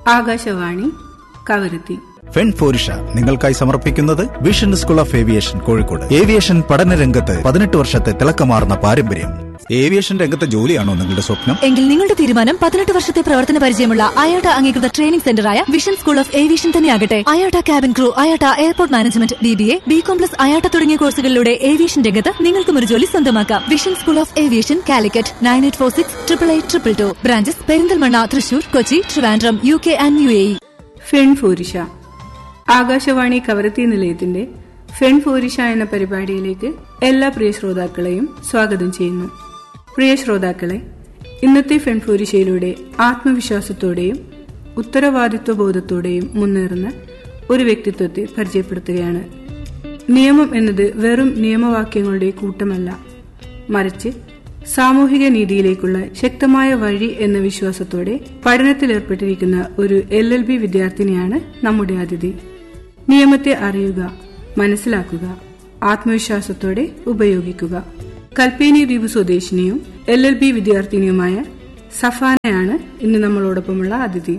ആകാശവാണി കവരത്തി ഫെൻഫോരിഷ നിങ്ങൾക്കായി സമർപ്പിക്കുന്നത് vision school of aviation Kozhikode aviation പഠന രംഗത്ത് പതിനെട്ട് വർഷത്തെ തിളക്കമാർന്ന പാരമ്പര്യം ഏവിയേഷൻ രംഗത്തെ ജോലിയാണോ നിങ്ങളുടെ സ്വപ്നം എങ്കിൽ നിങ്ങളുടെ തീരുമാനം പതിനെട്ട് വർഷത്തെ പ്രവർത്തന പരിചയമുള്ള അയോട്ട അംഗീകൃത ട്രെയിനിംഗ് സെന്ററായ വിഷൻ സ്കൂൾ ഓഫ് ഏവിയേഷൻ തന്നെയാകട്ടെ IATA cabin crew IATA airport management B B A B com plus IATA തുടങ്ങിയ കോഴ്സുകളിലൂടെ ഏവിയേഷൻ രംഗത്ത് നിങ്ങൾക്കും ഒരു ജോലി സ്വന്തമാക്കാം vision school of aviation Calicut nine eight four six triple eight triple two branches Perinthalmanna Thrissur Kochi Trivandrum U K and U A ഫെൺഫോരിഷ ആകാശവാണി കവരത്തി നിലയത്തിന്റെ ഫെൺഫോരിഷ എന്ന പരിപാടിയിലേക്ക് എല്ലാ പ്രിയ ശ്രോതാക്കളെയും സ്വാഗതം ചെയ്യുന്നു പ്രിയ ശ്രോതാക്കളെ ഇന്നത്തെ ഫെൺഫോരിഷയിലൂടെ ആത്മവിശ്വാസത്തോടെയും ഉത്തരവാദിത്വ ബോധത്തോടെയും മുന്നേറുന്ന ഒരു വ്യക്തിത്വത്തെ പരിചയപ്പെടുത്തുകയാണ് നിയമം എന്നത് വെറും നിയമവാക്യങ്ങളുടെ കൂട്ടമല്ല മറിച്ച് സാമൂഹിക നീതിയിലേക്കുള്ള ശക്തമായ വഴി എന്ന വിശ്വാസത്തോടെ പഠനത്തിലേർപ്പെട്ടിരിക്കുന്ന ഒരു എൽ എൽ ബി വിദ്യാർത്ഥിനിയാണ് നമ്മുടെ അതിഥി നിയമത്തെ അറിയുക മനസ്സിലാക്കുക ആത്മവിശ്വാസത്തോടെ ഉപയോഗിക്കുക കൽപ്പേനി ദ്വീപ് സ്വദേശിനിയും എൽ എൽ ബി വിദ്യാർത്ഥിനിയുമായ സഫാനയാണ് ഇന്ന് നമ്മളോടൊപ്പമുള്ള അതിഥി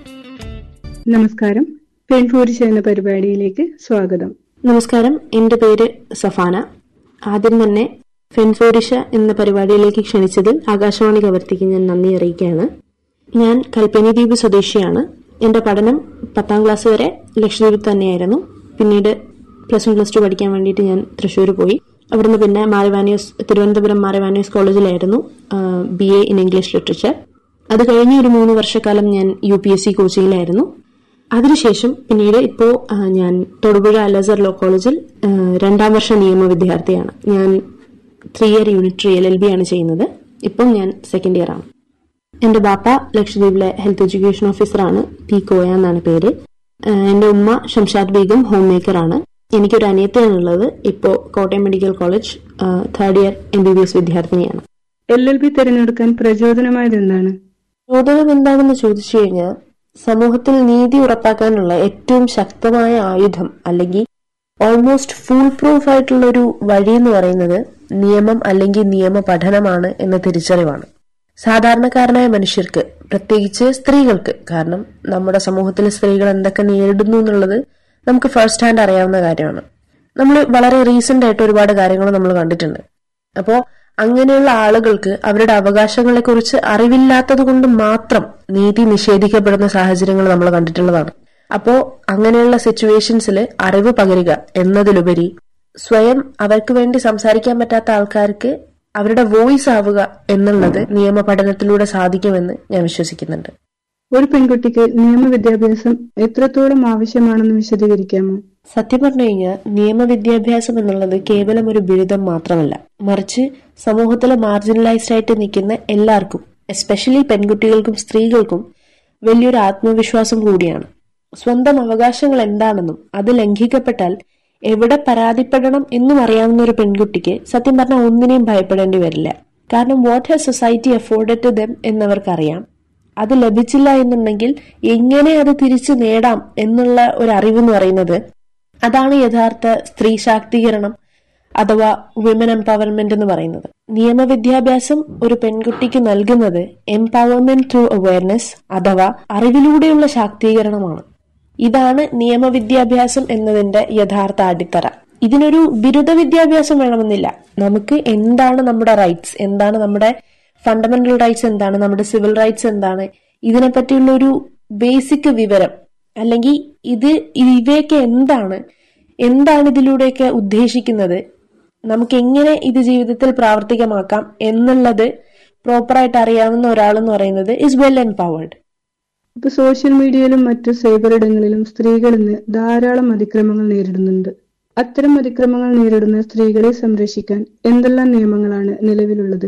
നമസ്കാരം പെൺഫോരിഷ എന്ന പരിപാടിയിലേക്ക് സ്വാഗതം നമസ്കാരം എൻ്റെ പേര് സഫാന ആദ്യം തന്നെ ഫെൻഫോറിഷ എന്ന പരിപാടിയിലേക്ക് ക്ഷണിച്ചതിൽ ആകാശവാണി കവർത്തിക്ക് ഞാൻ നന്ദി അറിയിക്കുകയാണ് ഞാൻ കൽപ്പനി ദ്വീപ് സ്വദേശിയാണ് എൻ്റെ പഠനം പത്താം ക്ലാസ് വരെ ലക്ഷദ്വീപിൽ തന്നെയായിരുന്നു പിന്നീട് പ്ലസ് വൺ പ്ലസ് ടു പഠിക്കാൻ വേണ്ടിയിട്ട് ഞാൻ തൃശ്ശൂർ പോയി അവിടുന്ന് പിന്നെ മാരവാനിയോസ് തിരുവനന്തപുരം മാരവാനിയോസ് കോളേജിലായിരുന്നു B A in English literature അത് കഴിഞ്ഞ് ഒരു മൂന്ന് വർഷക്കാലം ഞാൻ യു പി എസ് സി കോച്ചിങ്ങിലായിരുന്നു അതിനുശേഷം പിന്നീട് ഇപ്പോൾ ഞാൻ തൊടുപുഴ അലസർ ലോ കോളേജിൽ ആ, രണ്ടാം വർഷ നിയമ വിദ്യാർത്ഥിയാണ് ഞാൻ three year unit L L B ആണ് ചെയ്യുന്നത് ഇപ്പം ഞാൻ സെക്കൻഡ് ഇയർ ആണ് എന്റെ ബാപ്പ ലക്ഷദ്വീപിലെ ഹെൽത്ത് എഡ്യൂക്കേഷൻ ഓഫീസറാണ് പി കോയ എന്നാണ് പേര് ആ, എന്റെ ഉമ്മ ഷംഷാദ് ബീഗം ഹോം മേക്കർ ആണ് എനിക്കൊരു അനിയത്തിയാണുള്ളത് ഇപ്പോൾ Kottayam medical college third year M B B S വിദ്യാർത്ഥിനിയാണ് എൽ എൽ ബി തിരഞ്ഞെടുക്കാൻ പ്രചോദനമായത് എന്താണ് ചോദ്യം എന്താണെന്ന് ചോദിച്ചു കഴിഞ്ഞാൽ സമൂഹത്തിൽ നീതി ഉറപ്പാക്കാനുള്ള ഏറ്റവും ശക്തമായ ആയുധം അല്ലെങ്കിൽ ഓൾമോസ്റ്റ് ഫുൾ പ്രൂഫ് ആയിട്ടുള്ള ഒരു വഴി എന്ന് പറയുന്നത് നിയമം അല്ലെങ്കിൽ നിയമ പഠനമാണ് എന്ന തിരിച്ചറിവാണ് സാധാരണക്കാരനായ മനുഷ്യർക്ക് പ്രത്യേകിച്ച് സ്ത്രീകൾക്ക് കാരണം നമ്മുടെ സമൂഹത്തിലെ സ്ത്രീകൾ എന്തൊക്കെ നേരിടുന്നു എന്നുള്ളത് നമുക്ക് ഫസ്റ്റ് ഹാൻഡ് അറിയാവുന്ന കാര്യമാണ് നമ്മൾ വളരെ റീസെന്റ് ആയിട്ട് ഒരുപാട് കാര്യങ്ങൾ നമ്മൾ കണ്ടിട്ടുണ്ട് അപ്പോ അങ്ങനെയുള്ള ആളുകൾക്ക് അവരുടെ അവകാശങ്ങളെ കുറിച്ച് അറിവില്ലാത്തത് കൊണ്ട് മാത്രം നീതി നിഷേധിക്കപ്പെടുന്ന സാഹചര്യങ്ങൾ നമ്മൾ കണ്ടിട്ടുള്ളതാണ് അപ്പോ അങ്ങനെയുള്ള സിറ്റുവേഷൻസിൽ അറിവ് പകരുക എന്നതിലുപരി സ്വയം അവർക്ക് വേണ്ടി സംസാരിക്കാൻ പറ്റാത്ത ആൾക്കാർക്ക് അവരുടെ വോയിസ് ആവുക എന്നുള്ളത് നിയമ പഠനത്തിലൂടെ സാധിക്കുമെന്ന് ഞാൻ വിശ്വസിക്കുന്നുണ്ട് ഒരു പെൺകുട്ടിക്ക് നിയമവിദ്യാഭ്യാസം എത്രത്തോളം ആവശ്യമാണെന്ന് വിശദീകരിക്കാമോ സത്യം പറഞ്ഞു കഴിഞ്ഞാൽ നിയമവിദ്യാഭ്യാസം എന്നുള്ളത് കേവലം ഒരു ബിരുദം മാത്രമല്ല മറിച്ച് സമൂഹത്തിലെ മാർജിനലൈസ്ഡ് ആയിട്ട് നിൽക്കുന്ന എല്ലാവർക്കും എസ്പെഷ്യലി പെൺകുട്ടികൾക്കും സ്ത്രീകൾക്കും വലിയൊരു ആത്മവിശ്വാസം കൂടിയാണ് സ്വന്തം അവകാശങ്ങൾ എന്താണെന്നും അത് ലംഘിക്കപ്പെട്ടാൽ എവിടെ പരാതിപ്പെടണം എന്നും അറിയാവുന്ന ഒരു പെൺകുട്ടിക്ക് സത്യം പറഞ്ഞാൽ ഒന്നിനെയും ഭയപ്പെടേണ്ടി വരില്ല കാരണം what has society afforded to them എന്നവർക്കറിയാം അത് ലഭിച്ചില്ല എന്നുണ്ടെങ്കിൽ എങ്ങനെ അത് തിരിച്ചു നേടാം എന്നുള്ള ഒരു അറിവെന്ന് പറയുന്നത് അതാണ് യഥാർത്ഥ സ്ത്രീ ശാക്തീകരണം അഥവാ വിമൻ എംപവർമെന്റ് എന്ന് പറയുന്നത് നിയമവിദ്യാഭ്യാസം ഒരു പെൺകുട്ടിക്ക് നൽകുന്നത് എംപവർമെന്റ് ത്രൂ അവയർനെസ് അഥവാ അറിവിലൂടെയുള്ള ശാക്തീകരണമാണ് ഇതാണ് നിയമവിദ്യാഭ്യാസം എന്നതിന്റെ യഥാർത്ഥ അടിത്തറ ഇതിനൊരു ബിരുദ വിദ്യാഭ്യാസം വേണമെന്നില്ല നമുക്ക് എന്താണ് നമ്മുടെ റൈറ്റ്സ് എന്താണ് നമ്മുടെ ഫണ്ടമെന്റൽ റൈറ്റ്സ് എന്താണ് നമ്മുടെ സിവിൽ റൈറ്റ്സ് എന്താണ് ഇതിനെപ്പറ്റിയുള്ള ഒരു ബേസിക് വിവരം അല്ലെങ്കിൽ ഇത് ഇവയൊക്കെ എന്താണ് എന്താണ് ഇതിലൂടെയൊക്കെ ഉദ്ദേശിക്കുന്നത് നമുക്ക് എങ്ങനെ ഇത് ജീവിതത്തിൽ പ്രാവർത്തികമാക്കാം എന്നുള്ളത് പ്രോപ്പറായിട്ട് അറിയാവുന്ന ഒരാൾ എന്ന് പറയുന്നത് ഇസ് വെൽ എംപവേർഡ് ഇപ്പൊ സോഷ്യൽ മീഡിയയിലും മറ്റു സൈബർ ഇടങ്ങളിലും സ്ത്രീകൾ ഇന്ന് ധാരാളം അതിക്രമങ്ങൾ നേരിടുന്നുണ്ട് അത്തരം അതിക്രമങ്ങൾ നേരിടുന്ന സ്ത്രീകളെ സംരക്ഷിക്കാൻ എന്തെല്ലാം നിയമങ്ങളാണ് നിലവിലുള്ളത്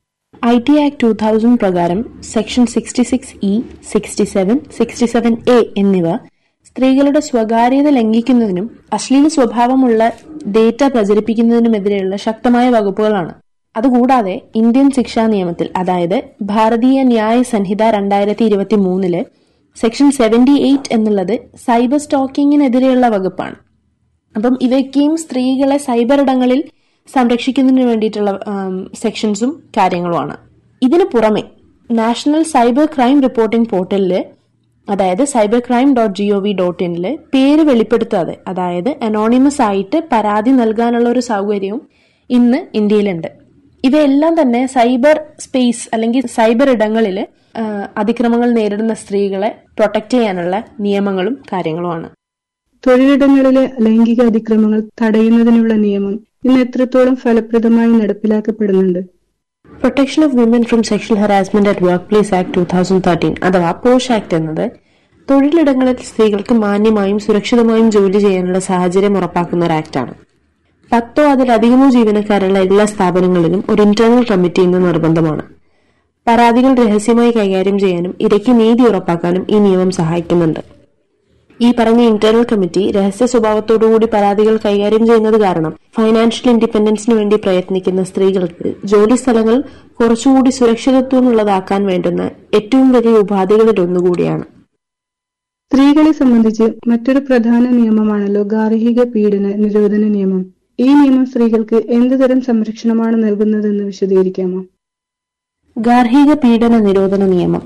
I T act two thousand പ്രകാരം section sixty six E sixty seven sixty seven A എന്നിവ സ്ത്രീകളുടെ സ്വകാര്യത ലംഘിക്കുന്നതിനും അശ്ലീല സ്വഭാവമുള്ള ഡേറ്റ പ്രചരിപ്പിക്കുന്നതിനുമെതിരെയുള്ള ശക്തമായ വകുപ്പുകളാണ് അതുകൂടാതെ ഇന്ത്യൻ ശിക്ഷാ നിയമത്തിൽ അതായത് ഭാരതീയ ന്യായ സംഹിത രണ്ടായിരത്തി ഇരുപത്തി മൂന്നില് സെക്ഷൻ സെവന്റി എയ്റ്റ് എന്നുള്ളത് സൈബർ സ്റ്റോക്കിങ്ങിനെതിരെയുള്ള വകുപ്പാണ് അപ്പം ഇവയ്ക്കെയും സ്ത്രീകളെ സൈബർ ഇടങ്ങളിൽ സംരക്ഷിക്കുന്നതിന് വേണ്ടിയിട്ടുള്ള ആം, സെക്ഷൻസും കാര്യങ്ങളുമാണ് ഇതിനു പുറമെ നാഷണൽ സൈബർ ക്രൈം റിപ്പോർട്ടിംഗ് പോർട്ടലിൽ അതായത് cyber crime dot G O V dot ഇനിൽ പേര് വെളിപ്പെടുത്താതെ അതായത് അനോണിമസ് ആയിട്ട് പരാതി നൽകാനുള്ള ഒരു സൗകര്യവും ഇന്ന് ഇന്ത്യയിലുണ്ട് ഇവയെല്ലാം തന്നെ സൈബർ സ്പേസ് അല്ലെങ്കിൽ സൈബർ ഇടങ്ങളിൽ അതിക്രമങ്ങൾ നേരിടുന്ന സ്ത്രീകളെ പ്രൊട്ടക്ട് ചെയ്യാനുള്ള നിയമങ്ങളും കാര്യങ്ങളുമാണ് തൊഴിലിടങ്ങളിലെ ലൈംഗിക അതിക്രമങ്ങൾ തടയുന്നതിനുള്ള നിയമം ഇന്ന് എത്രത്തോളം ഫലപ്രദമായി നടപ്പിലാക്കപ്പെടുന്നുണ്ട് protection of women from sexual harassment at workplace act two thousand thirteen അഥവാ പോഷ് ആക്ട് എന്നത് തൊഴിലിടങ്ങളിൽ സ്ത്രീകൾക്ക് മാന്യമായും സുരക്ഷിതമായും ജോലി ചെയ്യാനുള്ള സാഹചര്യം ഉറപ്പാക്കുന്ന ഒരു ആക്ടാണ് പത്തോ അതിലധികമോ ജീവനക്കാരുള്ള എല്ലാ സ്ഥാപനങ്ങളിലും ഒരു ഇന്റേണൽ കമ്മിറ്റി ഇന്ന് നിർബന്ധമാണ് പരാതികൾ രഹസ്യമായി കൈകാര്യം ചെയ്യാനും ഇരയ്ക്ക് നീതി ഉറപ്പാക്കാനും ഈ നിയമം സഹായിക്കുന്നുണ്ട് ഈ പറഞ്ഞ ഇന്റേണൽ കമ്മിറ്റി രഹസ്യ സ്വഭാവത്തോടുകൂടി പരാതികൾ കൈകാര്യം ചെയ്യുന്നത് കാരണം ഫൈനാൻഷ്യൽ ഇൻഡിപെൻഡൻസിന് വേണ്ടി പ്രയത്നിക്കുന്ന സ്ത്രീകൾക്ക് ജോലി സ്ഥലങ്ങൾ കുറച്ചുകൂടി സുരക്ഷിതത്വമുള്ളതാക്കാൻ വേണ്ടുന്ന ഏറ്റവും വലിയ ഉപാധികളിൽ ഒന്നുകൂടിയാണ് സ്ത്രീകളെ സംബന്ധിച്ച് മറ്റൊരു പ്രധാന നിയമമാണല്ലോ ഗാർഹിക പീഡന നിരോധന നിയമം ഈ നിയമം സ്ത്രീകൾക്ക് എന്ത് തരം സംരക്ഷണമാണ് നൽകുന്നതെന്ന് വിശദീകരിക്കാമോ ഗാർഹിക പീഡന നിരോധന നിയമം